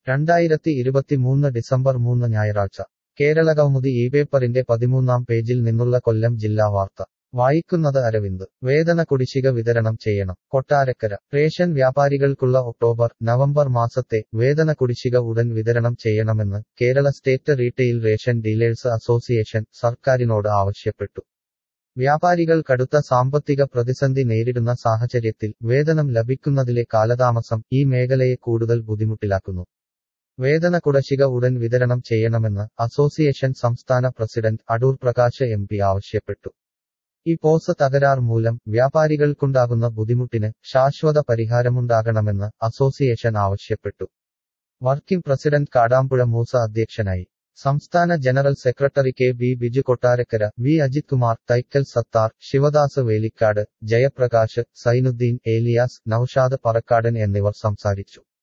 രണ്ടായിരത്തി ഇരുപത്തിമൂന്ന് ഡിസംബർ മൂന്ന് ഞായറാഴ്ച കേരളകൗമുദി ഈ പേപ്പറിന്റെ പതിമൂന്നാം പേജിൽ നിന്നുള്ള കൊല്ലം ജില്ലാ വാർത്ത വായിക്കുന്നത് അരവിന്ദ് വേതന കുടിശ്ശിക വിതരണം ചെയ്യണം കൊട്ടാരക്കര റേഷൻ വ്യാപാരികൾക്കുള്ള ഒക്ടോബർ നവംബർ മാസത്തെ വേതന കുടിശ്ശിക ഉടൻ വിതരണം ചെയ്യണമെന്ന് Kerala state retail ration dealers association സർക്കാരിനോട് ആവശ്യപ്പെട്ടു വ്യാപാരികൾ കടുത്ത സാമ്പത്തിക പ്രതിസന്ധി നേരിടുന്ന സാഹചര്യത്തിൽ വേതനം ലഭിക്കുന്നതിലെ കാലതാമസം ഈ മേഖലയെ കൂടുതൽ ബുദ്ധിമുട്ടിലാക്കുന്നു വേതന കുടശിക ഉടൻ വിതരണം ചെയ്യണമെന്ന് അസോസിയേഷൻ സംസ്ഥാന president Adoor Prakash M P ആവശ്യപ്പെട്ടു ഈ പോസ് തകരാർ മൂലം വ്യാപാരികൾക്കുണ്ടാകുന്ന ബുദ്ധിമുട്ടിന് ശാശ്വത പരിഹാരമുണ്ടാകണമെന്ന് അസോസിയേഷൻ ആവശ്യപ്പെട്ടു വർക്കിംഗ് പ്രസിഡന്റ് കാടാമ്പുഴ മൂസ അധ്യക്ഷനായി സംസ്ഥാന general secretary K B Biju Kottarakkara V Ajith Kumar Thaikkal Sathar Sivadas Velikkad Jayaprakash Sainudheen Eliyas Noushad Parakkadan എന്നിവർ സംസാരിച്ചു